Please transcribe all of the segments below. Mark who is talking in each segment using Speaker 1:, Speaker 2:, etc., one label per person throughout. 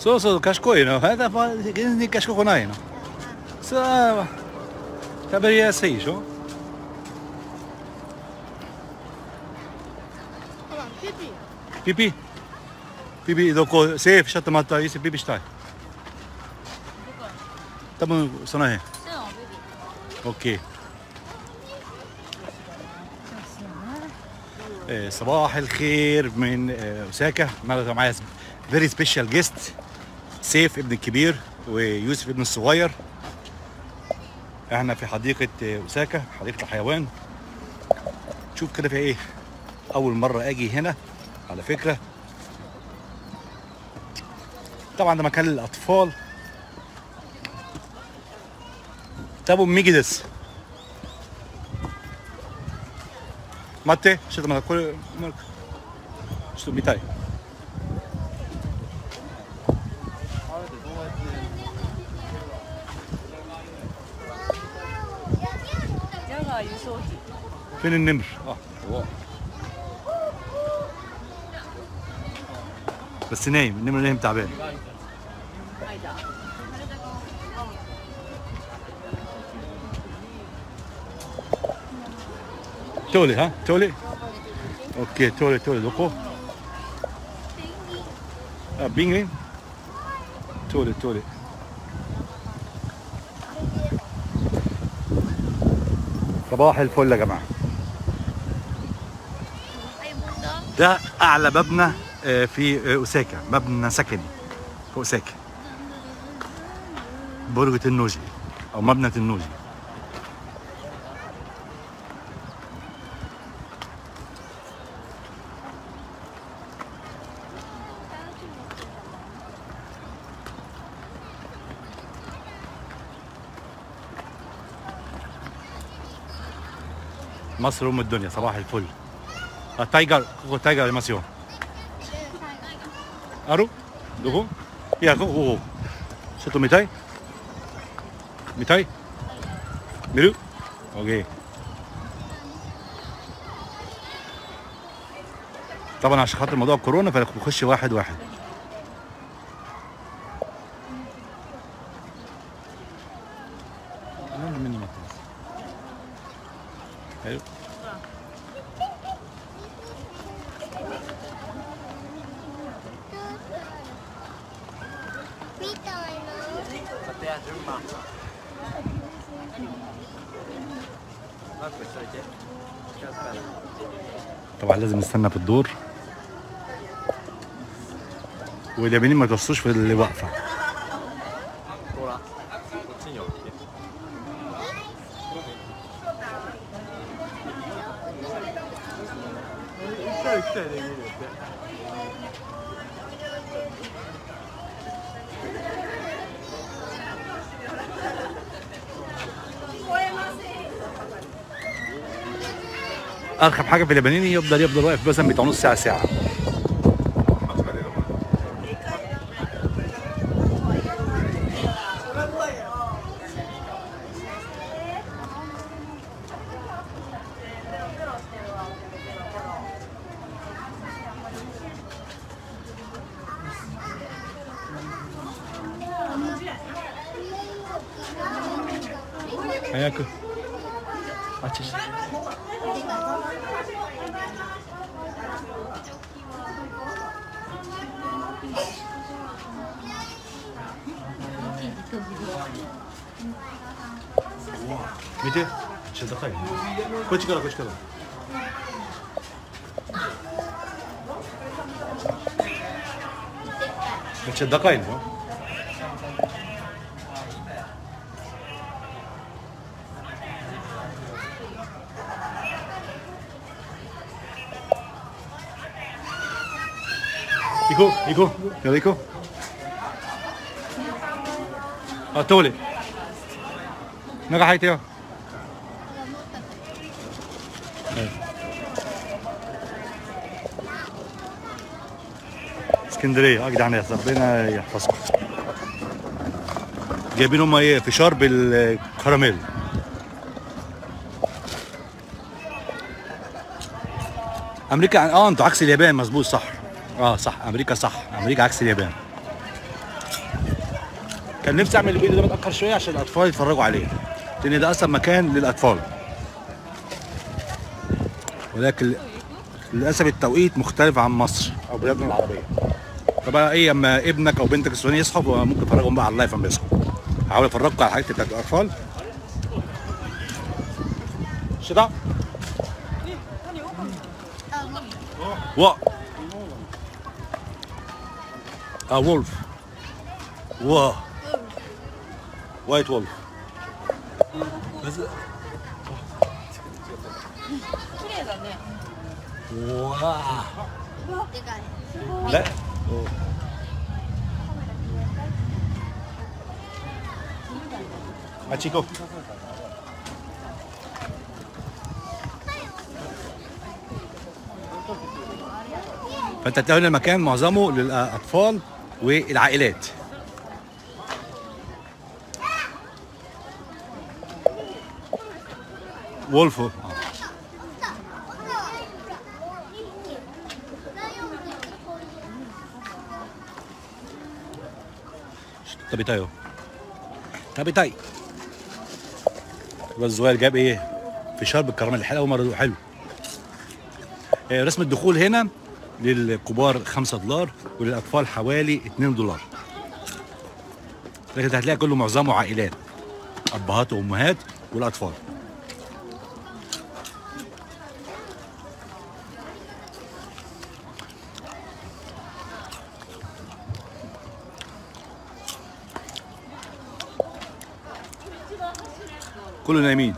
Speaker 1: そうそう賢いのهذا全然賢くないのさあ食べやすいでしょ
Speaker 2: ほらピピ
Speaker 1: ピピピピどこセーフちょっと待ったいいっすピピしたい多分その辺
Speaker 2: そうピピ
Speaker 1: اوكي آه، صباح الخير من آه، اوساكا النهارده معايا فيري سبيشال جيست سيف ابن الكبير ويوسف ابن الصغير احنا في حديقه آه، اوساكا حديقه الحيوان شوف كده في ايه اول مره اجي هنا على فكره طبعا ده مكان للاطفال 多分右です待ってちょっと待ってこれマルクちょっと見たい
Speaker 2: ジャガー輸送費
Speaker 1: فين النمر اه هو بس نايم النمر نايم تعبان تولي ها تولي اوكي تولي تولي دوكو اه بينجوين تولي تولي صباح الفل يا جماعه ده اعلى مبنى آه، في آه، اوساكا مبنى سكني في اوساكا برجة النوجي او مبنى النوجي مصر ام الدنيا صباح الفل あタイガーここタイガーありますよあるどこいやここここちょっと見たい見たい見る اوكي طبعا عشان خاطر موضوع كورونا فبخش واحد واحد مني ما تنسى. حلو
Speaker 3: みたいな。
Speaker 1: طبعا لازم نستنى في الدور واليابانيين ما توصوش في اللي واقفه
Speaker 4: ほらこっちに置いて
Speaker 1: ارخم حاجه في اليابانيين يفضل يفضل واقف مثلا بتاع نص ساعه ساعه早くあっちし 見てめっちゃ高いねこっちからこっちからめっちゃ高いの行こう行こうやだ行こうあ通れ中入ってよ اسكندريه اه يا جدعان يا ربنا يحفظكم جايبين هم ايه فشار بالكراميل امريكا اه انتوا عكس اليابان مظبوط صح اه صح امريكا صح امريكا عكس اليابان كان نفسي اعمل الفيديو ده متاخر شويه عشان الاطفال يتفرجوا عليه لان ده اصلا مكان للاطفال ولكن للاسف التوقيت مختلف عن مصر او بلادنا العربيه فبقى ايه اما ابنك او بنتك السوداني يصحوا ممكن تفرجهم بقى على اللايف اما يصحوا هحاول افرجكم على الحاجات بتاعت الاطفال شدا و اه وولف و وايت وولف بس
Speaker 2: 綺麗だね
Speaker 1: 와
Speaker 3: でかい
Speaker 1: لا ماتشيكو فانت تلاقي هنا المكان معظمه للاطفال والعائلات وولفو آه. 食べたいよ食べたいالواد الصغير جاب ايه فشار بالكراميل الحلقه اول مره ادوقه حلو آه، رسم الدخول هنا للكبار 5 دولار وللاطفال حوالي 2 دولار لكن هتلاقي كله معظمه عائلات ابهات وامهات والاطفال كله نايمين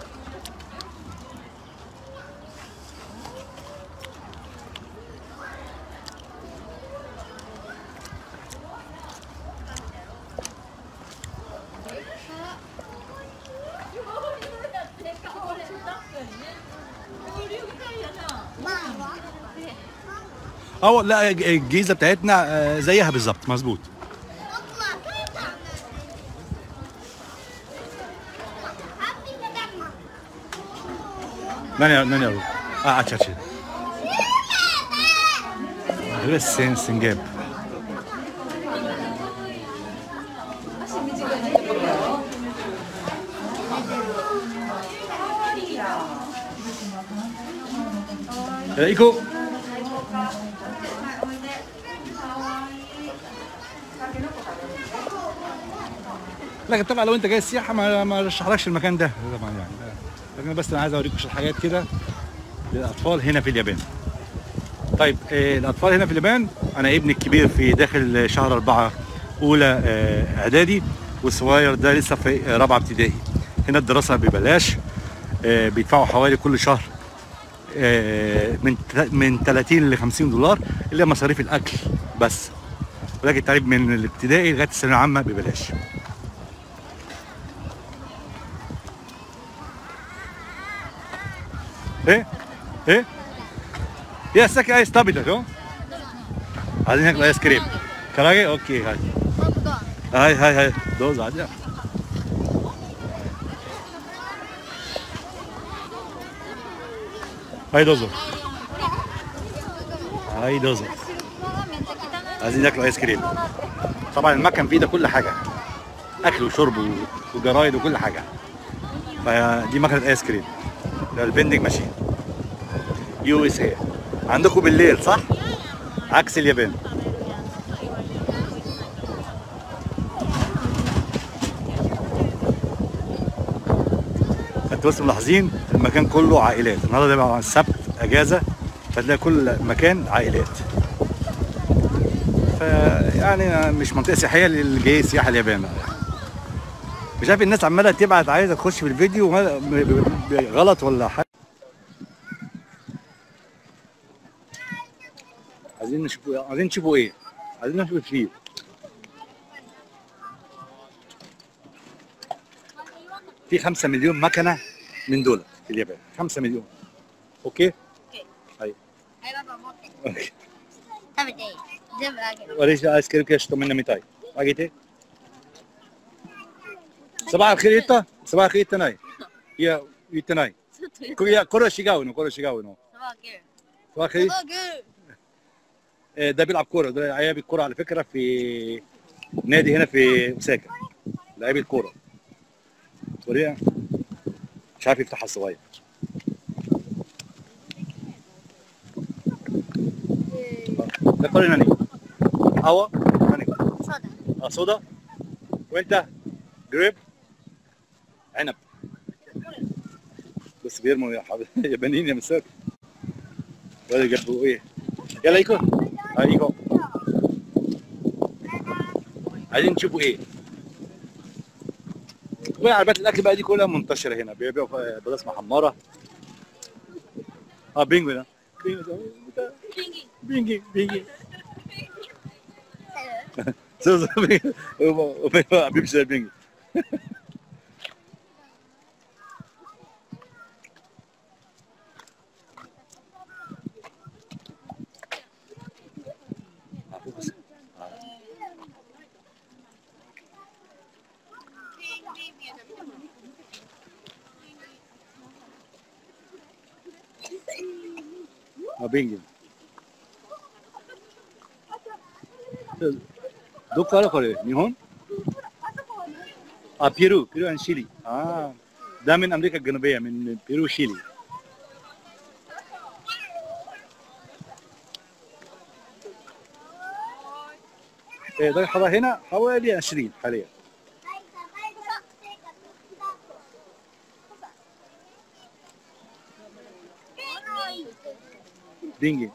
Speaker 1: اه لا الجيزه بتاعتنا آه، زيها بالظبط مظبوط ناني ناني أروح. اه اتش اتش غير السن سنجاب يا ايكو لكن طبعا لو انت جاي السياحه ما ما رشحلكش المكان ده طبعا يعني لكن بس انا عايز اوريكم شويه حاجات كده للاطفال هنا في اليابان طيب آه الاطفال هنا في اليابان انا ابني الكبير في داخل شهر أربعة اولى آه اعدادي والصغير ده لسه في آه، رابعه ابتدائي هنا الدراسه ببلاش آه بيدفعوا حوالي كل شهر آه من تل- من 30 ل 50 دولار اللي هي مصاريف الاكل بس ولكن التعليم من الابتدائي لغايه الثانويه العامه ببلاش ايه ايه يا ساكي ايس تابيتا شو عايزين ناكل ايس كريم كراجي اوكي هاي
Speaker 3: ポップコーン
Speaker 1: هاي هاي هايどうぞ味わはいどうぞはいどうぞ عايزين ناكلوا ايس كريم طبعا المكان فيه ده كل حاجه اكل وشرب و- وجرايد وكل حاجه فدي مكنه ايس كريم ده البندنج ماشين يو اس اي عندكم بالليل صح عكس اليابان انتوا بس ملاحظين المكان كله عائلات النهارده ده بقى السبت اجازه فتلاقي كل مكان عائلات فيعني مش منطقه سياحيه للي جاي سياحه اليابان مش عارف الناس عماله تبعت عايزه تخش في الفيديو وما- ب- ب- ب- غلط ولا حاجه عايزين نشوفوا عايزين تشوفوا ايه؟ عايزين نشوف الفيل في 5 مليون مكنه من دول في اليابان 5 مليون اوكي؟ ايوه
Speaker 3: はいパパ持って食べていい全部あげる
Speaker 1: وليش ايس كريم كده شطوا منا ميتاي اجيتي صباح الخير انت صباح الخير تناي يا يتناي
Speaker 2: ちょっと
Speaker 1: いやこれは違うのこれは違うの
Speaker 2: サバーゲル
Speaker 1: صباح الخير
Speaker 3: サバグー
Speaker 1: آه، ده بيلعب كوره ده لعيب الكوره على فكره في نادي هنا في اوساكا لعيب الكوره وريها مش عارف يفتحها الصغير ده قول ناني هوا ناني
Speaker 3: そうだ
Speaker 1: اه صودا وانت جريب عنب بس بيرموا يا حبيبي يابانيين يا مساك ولا جابوا ايه يلا ايكو اه ايكو عايزين تشوفوا ايه وعربيات الاكل بقى دي كلها منتشره هنا بيبيعوا ف- بطاطس محمره اه بينجو ده بينجو ده بينجي بينجيそうそう、ビンお前お前はビブシだビング。あ、フォーカス。ああ、ビンギン。どこからこれ日本あ、ペルー、ペルー and シリ。ああ、ده من أمريكا الجنوبية من بيرو شيلي. إيه، درجة الحرارة هنا حوالي 20 حاليا. دينجي.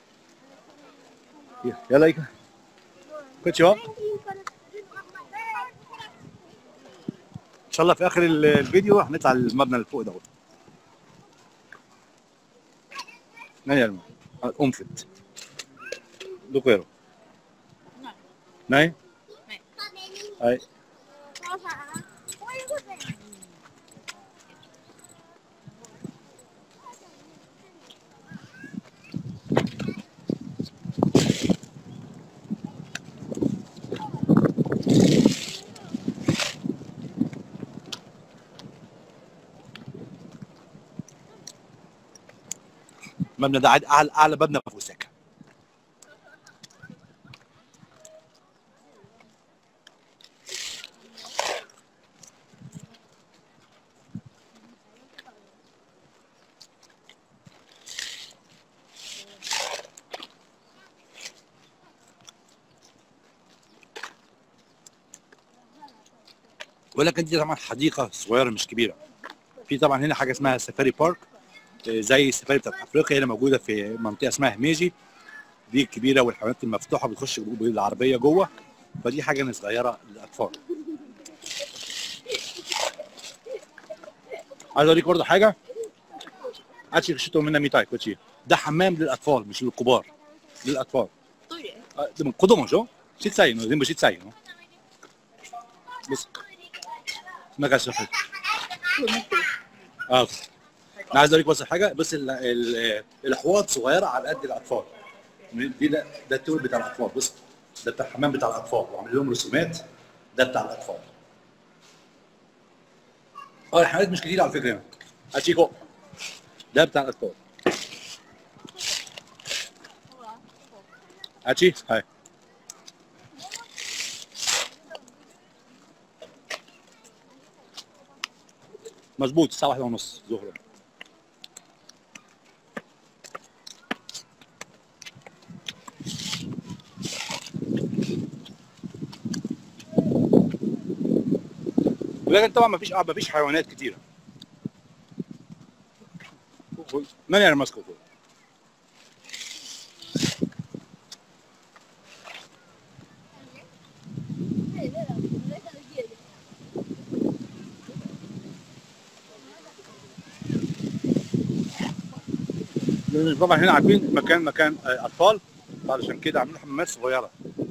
Speaker 1: يلا ايكو. كوتشو. ان شاء الله في اخر ال- الفيديو هنطلع المبنى اللي فوق دوت ناني المو انفت دوكيرو ناي اي
Speaker 3: こういうことやね
Speaker 1: المبنى ده عاد- اعلى اعلى مبنى في اوساكا ولكن دي طبعا حديقه صغيره مش كبيره في طبعا هنا حاجه اسمها سفاري بارك آه، زي السفاري بتاعت افريقيا هنا موجوده في منطقه اسمها هميجي دي الكبيره والحيوانات المفتوحه بتخش بالعربيه جوه فدي حاجه صغيره للاطفال عايز اوريك برضه حاجه عادش شفتوا منها ميتاي كوتشي ده حمام للاطفال مش للكبار للاطفال
Speaker 2: トイレ
Speaker 1: あでも子供でしょちっちゃいの全部ちっちゃいの بص ما كانش شايف اه انا عايز اوريك بس حاجه بص ال- ال- الاحواض صغيره على قد الاطفال دي ده ده التول بتاع الاطفال بص ده بتاع الحمام بتاع الاطفال وعامل لهم رسومات ده بتاع الاطفال اه الحمامات مش كتير على فكره هنا اتشيكو ده بتاع الاطفال اتشي هاي مظبوط الساعة واحدة ونص ظهرا ولكن طبعا مفيش اه مفيش حيوانات كتيرة من يعني ماسكه فوق لأن طبعا هنا عارفين مكان مكان آه، اطفال علشان كده عاملين حمامات صغيره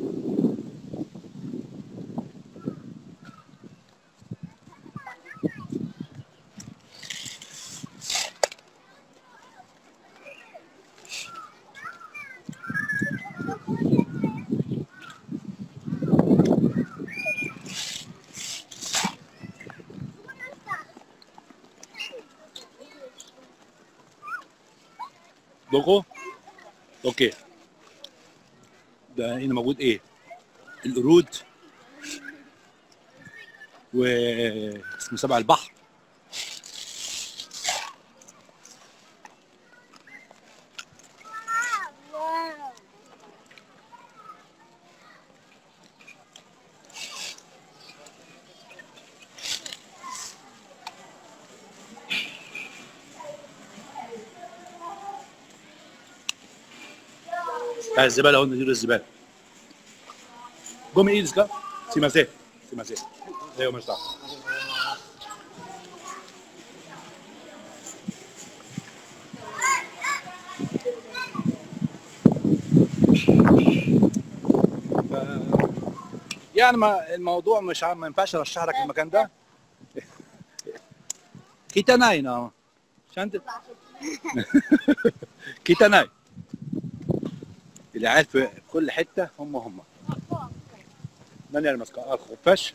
Speaker 1: دوكو اوكي ده هنا موجود ايه القرود واسمه سبع البحر بتاع الزباله اهو ندير الزباله قومي ايدك كده سيماسي سيماسي ايوه مش دعوه ف- يعني ما الموضوع مش عم ما ينفعش ارشح لك المكان ده كيتاناي نعم شانت كيتاناي العيال في كل حته هم هم من اللي ماسكه اه الخفاش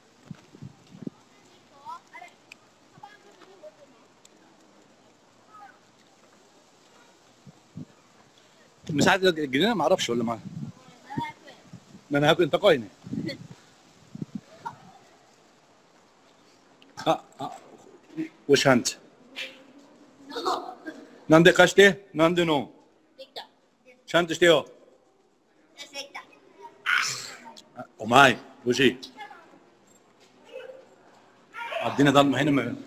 Speaker 1: مساحة الجنينة ما اعرفش ولا ما ما انا هاكل انت قاينة اه اه وش انت؟ ناندي قاشتي؟ ناندي نو
Speaker 3: できた。
Speaker 1: ちゃんとしてよ。
Speaker 3: できた。
Speaker 1: お前、無事。الدنيا ضلمة هنا ما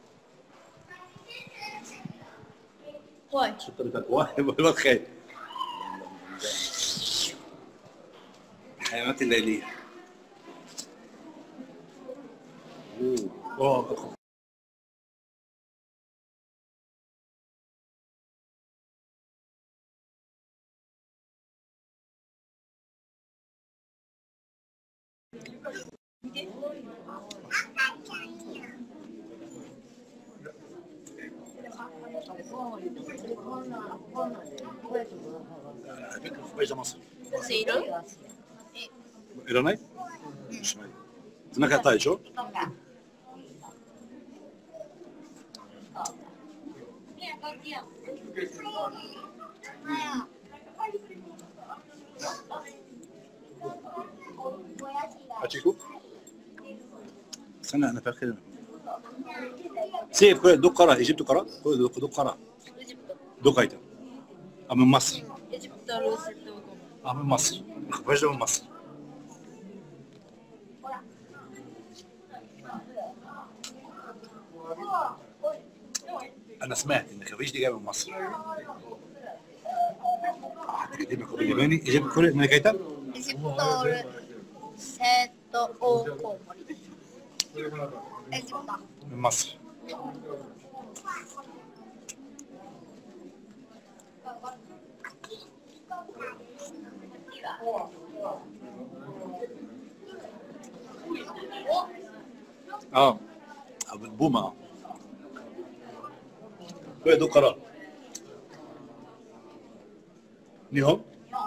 Speaker 2: 怖い
Speaker 1: شو طريقة واحد بقول خير الحيوانات الليلية أوه. أوه. على فكرة في بيجا مصر
Speaker 2: いる
Speaker 1: いらないしないなんかやったでしょأتشيكو استنى أنا فاكر سيف كل دوك قرا جبتوا قرا كل دوك دوك قرا
Speaker 2: エジプト
Speaker 1: دوك هيدا أه من مصر
Speaker 2: エジプトルーセットゴム
Speaker 1: أه من مصر خفاش من مصر أنا سمعت إن خفيش دي جاية من مصر هتكلمك بالياباني جبت كل من كيتا
Speaker 3: エジプトルセットオオコウモリ。エジプト。
Speaker 1: من مصر اه ابو البومه اه كل دول قرار نيهون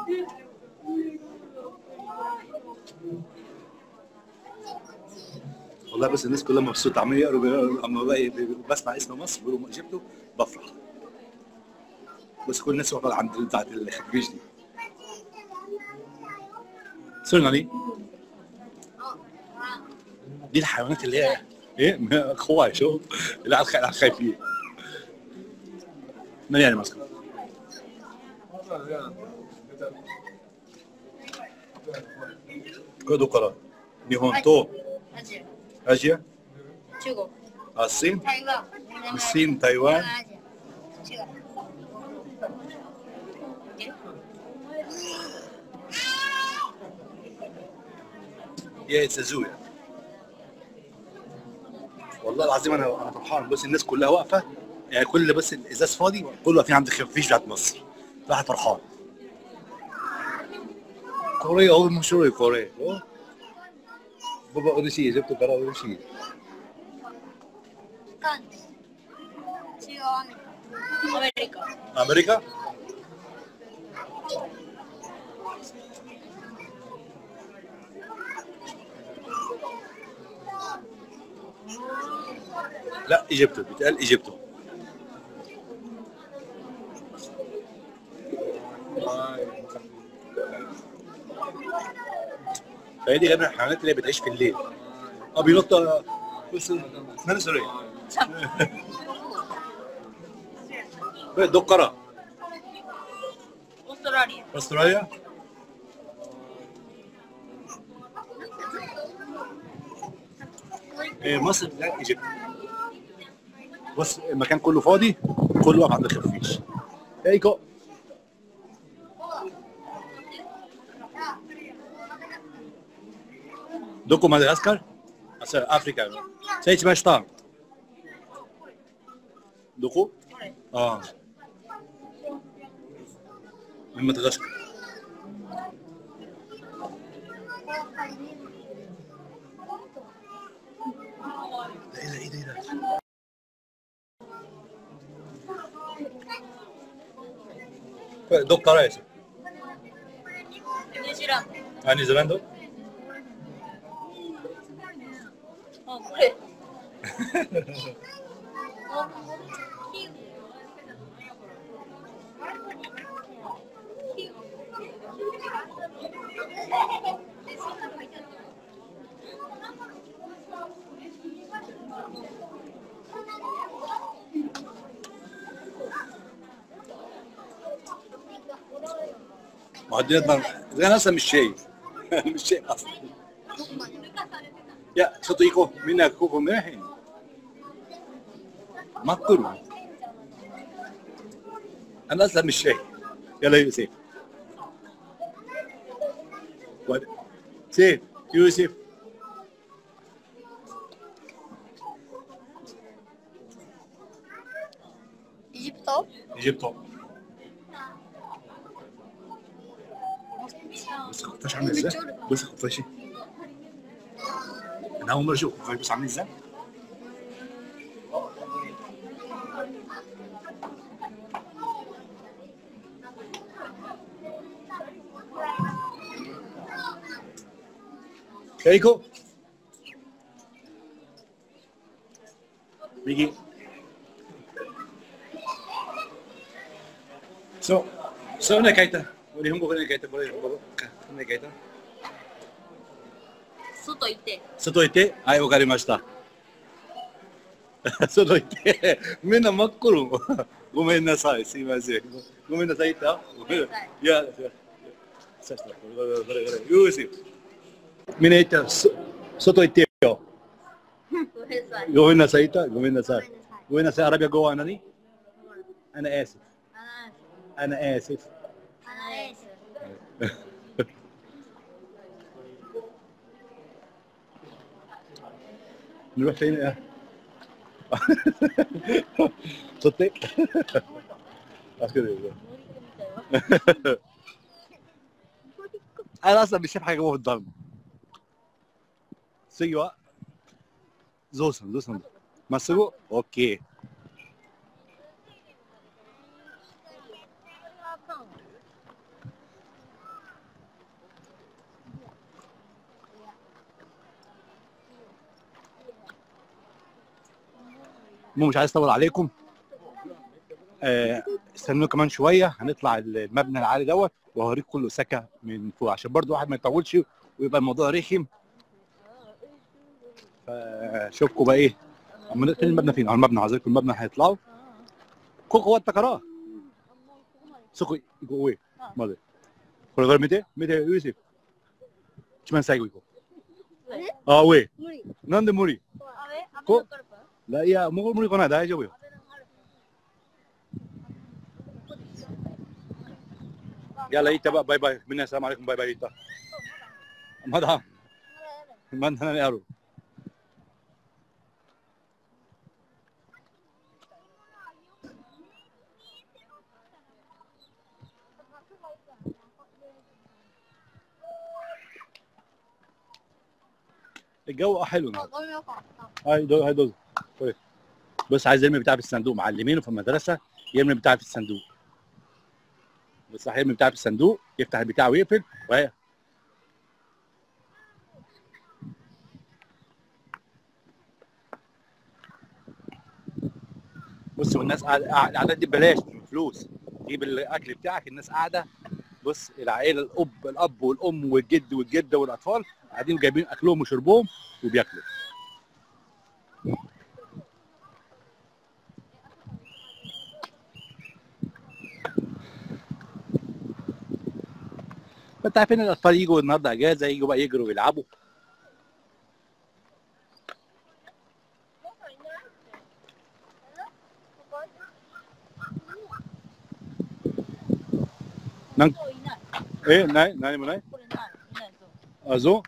Speaker 1: والله بس الناس كلها مبسوطه عمالين يقروا بيقروا- اما بقى بسمع اسم مصر بيقولوا جبته بفرح بس كل الناس واقفه عند بتاعت الخفيش دي سوري ناني دي الحيوانات اللي هي ايه خوي شو اللي على الخ- على الخايفين من يعني ماسكه كودو قرار نيهون تو
Speaker 3: アジア。
Speaker 1: اسيا
Speaker 3: 中国。
Speaker 1: الصين
Speaker 3: 台湾。
Speaker 1: الصين تايوان
Speaker 3: アジア。中国。え
Speaker 1: يا زازويا والله العظيم انا انا فرحان بس الناس كلها واقفه يعني كل بس الازاز فاضي كله واقفين عند الخفيش بتاعت مصر راح فرحان كوريا هو مشهور كوريا أوه. بابا اوريشي جبت قرار اوريشي
Speaker 3: 韓国。違うアメリカ。
Speaker 2: アメリカ
Speaker 1: امريكا لا اجابته بيتقال اجابته فهي دي غالبا الحيوانات اللي بتعيش في الليل 아 밀었다. 무슨 나는 소리. 왜 너 가라?
Speaker 2: オーストラリア
Speaker 1: استراليا إيه، مصر لا ايجيبت بص المكان كله فاضي كله واقف عند الخفيش ايكو دوكو مدغشقر أصل افريكا سيتش ماشتا دوكو اه من مدغشقر ايه ده ايه ده ايه دهこれどっからです
Speaker 2: ニュージーランド
Speaker 1: あニュージーランド
Speaker 2: あこれ
Speaker 1: معديات زي انا اصلا مش شايف مش شايف اصلا يا صديقه منا كوكو ماهن مكرو انا اصلا مش شايف يلا يوسف ود- سيف يوسف
Speaker 3: 이집트?
Speaker 1: جبته بص الخفاش عامل ازاي بص الخفاش انا اول مره اشوف الخفاش بص عامل ازاي كيكو بيجي So, so una kaita. 日本語で書いて、これ、これ、書いた。
Speaker 2: 外行って
Speaker 1: 外行って、はい、わかりました。外行って、みんな真っ黒。ごめんなさい、すいません。ごめんなさい、言ったごめんなさい。いや、いやさした、これ、これ、これ、これ、よし。みんな言った、そ外行ってよ。
Speaker 3: ごめんなさい
Speaker 1: ごめんなさい、言った。ごめんなさい。ごめんなさい、アラビア語は何 أنا آسف
Speaker 3: アナ
Speaker 1: أنا آسف
Speaker 3: アナエース
Speaker 1: نروح فين يا صدق عسكري انا اصلا مش شايف حاجه جوه في الضلمه سيوا زوسن زوسن مسكو اوكي مو مش عايز اطول عليكم آه، استنوا كمان شويه هنطلع المبنى العالي دوت وهوريكم كل اوساكا من فوق عشان برضو واحد ما يطولش ويبقى الموضوع رخم فشوفكم بقى ايه اما فين المبنى فين؟ اه المبنى عايزينكم المبنى هيطلعوا كوكو هو التكراه سوكو يقول ايه؟ ماذا؟ これから見て見てユーシフ一番最後行こうあ上
Speaker 3: 無理
Speaker 1: なんで無理
Speaker 3: あれア
Speaker 1: こ
Speaker 3: メリカルパ
Speaker 1: だいやもう無理来ない大丈夫よ يلا ايتا بقى باي باي منا السلام عليكم باي باي ايتا مدام من هنا يارو الجو اه حلو
Speaker 3: あ
Speaker 1: النهارده
Speaker 3: ごめんよかった
Speaker 1: هاي دول هاي دول كويس. بص عايز يرمي بتاع في الصندوق معلمينه في المدرسه يرمي بتاع في الصندوق بص راح يرمي بتاع في الصندوق يفتح البتاع ويقفل وهي بص والناس قاعده قاعدة- القعدات دي ببلاش مش بفلوس جيب الاكل بتاعك الناس قاعده بص العائله الاب الاب والام والجد والجده والاطفال قاعدين جايبين اكلهم وشربهم وبياكلوا فانت عارفين الاطفال يجوا النهارده اجازه يجوا بقى يجروا ويلعبواなん
Speaker 2: そういない。
Speaker 1: えない何もない
Speaker 2: これない。いないぞ。
Speaker 1: あゾ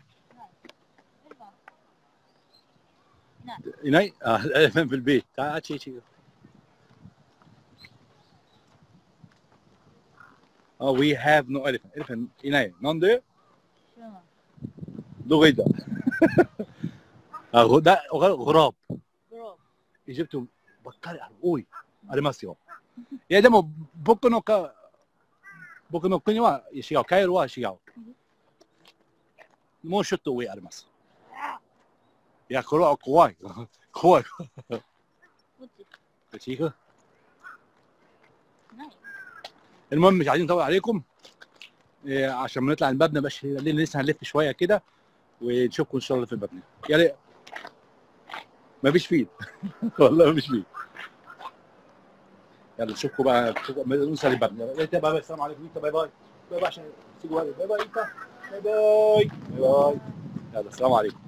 Speaker 2: いない。
Speaker 1: ウいないあ elephant في البيت تعال شي شي Oh, we have no elephant. Elephant いない。なんで
Speaker 2: 知らない。
Speaker 1: どこ行ったあ、ごだ、わかるゴラ
Speaker 2: グロ
Speaker 1: エジプトばっかりある。多い。ありますよ。いや、でも、僕のか、僕の国は違う。カイロは違う。もうちょっと上あります。いや、これは怖い。怖い。
Speaker 2: ーブ。こっち。
Speaker 1: こっち行く
Speaker 2: ない。
Speaker 1: المهم مش عايزين نطول عليكم إيه، عشان ما نطلع المبنى بس لان لسه هنلف شويه كده ونشوفكم ان شاء الله في المبنى يا ريت مفيش فيل والله مفيش فيل يلا نشوفكم بقى نشوفكم- نوصل المبنى يا ريت بقى السلام عليكم انت باي باي باي باي عشان تيجوا باي باي انت باي باي باي باي يلا السلام عليكم